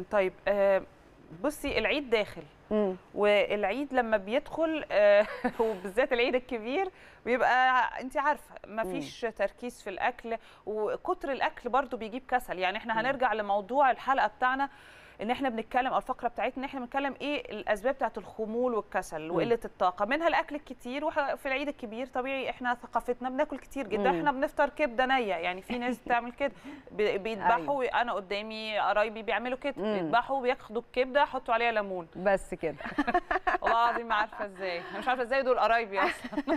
طيب آه، بصي العيد داخل مم. والعيد لما بيدخل آه، وبالذات العيد الكبير بيبقى انت عارفه ما فيش تركيز في الاكل وكتر الاكل برضو بيجيب كسل يعني احنا هنرجع لموضوع الحلقه بتاعنا ان احنا بنتكلم او الفقره بتاعتنا ان احنا بنتكلم ايه الاسباب بتاعت الخمول والكسل وقله الطاقه منها الاكل الكتير وفي العيد الكبير طبيعي احنا ثقافتنا بناكل كتير جدا مم. احنا بنفطر كبده نيه يعني في ناس بتعمل كده بي- بيذبحوا انا قدامي قرايبي بيعملوا كده مم. بيذبحوا بياخدوا الكبده يحطوا عليها ليمون بس كده والله العظيم ما عارفه ازاي انا مش عارفه ازاي دول قرايبي اصلا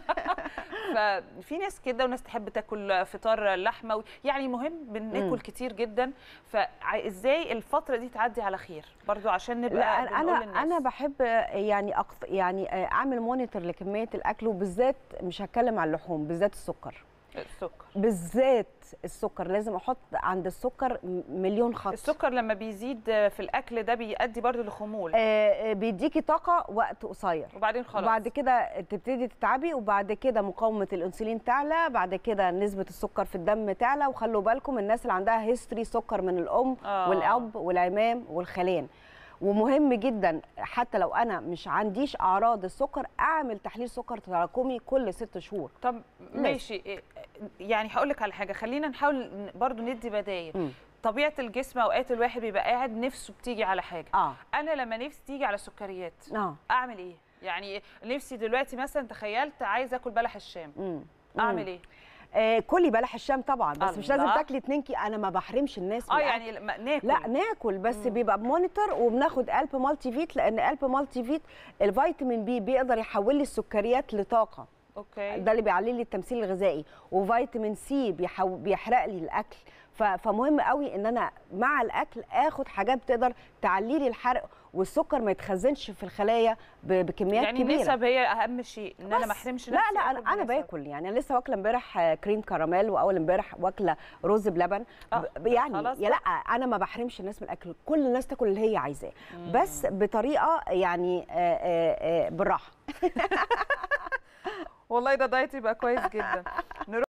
ففي ناس كده وناس تحب تاكل فطار لحمه و- يعني مهم بناكل مم. كتير جدا فازاي الفتره دي تعدي على خير برضو عشان نبقى لا بنقول انا للناس. انا بحب يعني أقف يعني اعمل مونيتور لكميه الاكل وبالذات مش هتكلم عن اللحوم بالذات السكر السكر بالذات السكر لازم احط عند السكر م- مليون خط السكر لما بيزيد في الاكل ده بيؤدي برضو لخمول آه، آه، بيديكي طاقه وقت قصير وبعدين خلاص وبعد كده تبتدي تتعبي وبعد كده مقاومه الانسولين تعلى بعد كده نسبه السكر في الدم تعلى وخلوا بالكم الناس اللي عندها هيستوري سكر من الام آه. والاب والعمام والخلان ومهم جدا حتى لو انا مش عنديش اعراض السكر اعمل تحليل سكر تراكمي كل ست شهور طب ماشي إيه- يعني هقول لك على حاجه خلينا نحاول ن- برضو ندي بدايل مم. طبيعه الجسم اوقات الواحد بيبقى قاعد نفسه بتيجي على حاجه اه انا لما نفسي تيجي على سكريات اه اعمل ايه يعني نفسي دلوقتي مثلا تخيلت عايزه اكل بلح الشام مم. اعمل ايه آه كلي بلح الشام طبعا بس مش لازم الله. تاكلي 2 كيلو انا ما بحرمش الناس من اه الأكل. يعني لما ناكل لا ناكل بس بيبقى بمونيتور وبناخد قلب مالتي فيت لان قلب مالتي فيت الفيتامين بي بيقدر يحول لي السكريات لطاقه اوكي ده اللي بيعلي لي التمثيل الغذائي وفيتامين سي بيحو... بيحرق لي الاكل ف... فمهم قوي ان انا مع الاكل اخد حاجات بتقدر تعلي لي الحرق والسكر ما يتخزنش في الخلايا ب... بكميات يعني كبيره النسب هي اهم شيء ان انا بس. ما احرمش لا نفسي لا آكل انا انا بنسب. باكل يعني انا لسه واكله امبارح آه، كريم كراميل واول امبارح واكله رز بلبن آه، ب- يعني خلاص يا لا انا ما بحرمش الناس من الاكل كل الناس تاكل اللي هي عايزاه بس بطريقه يعني آه، آه، آه، بالراحه والله ده دايت يبقى كويس جدا نروح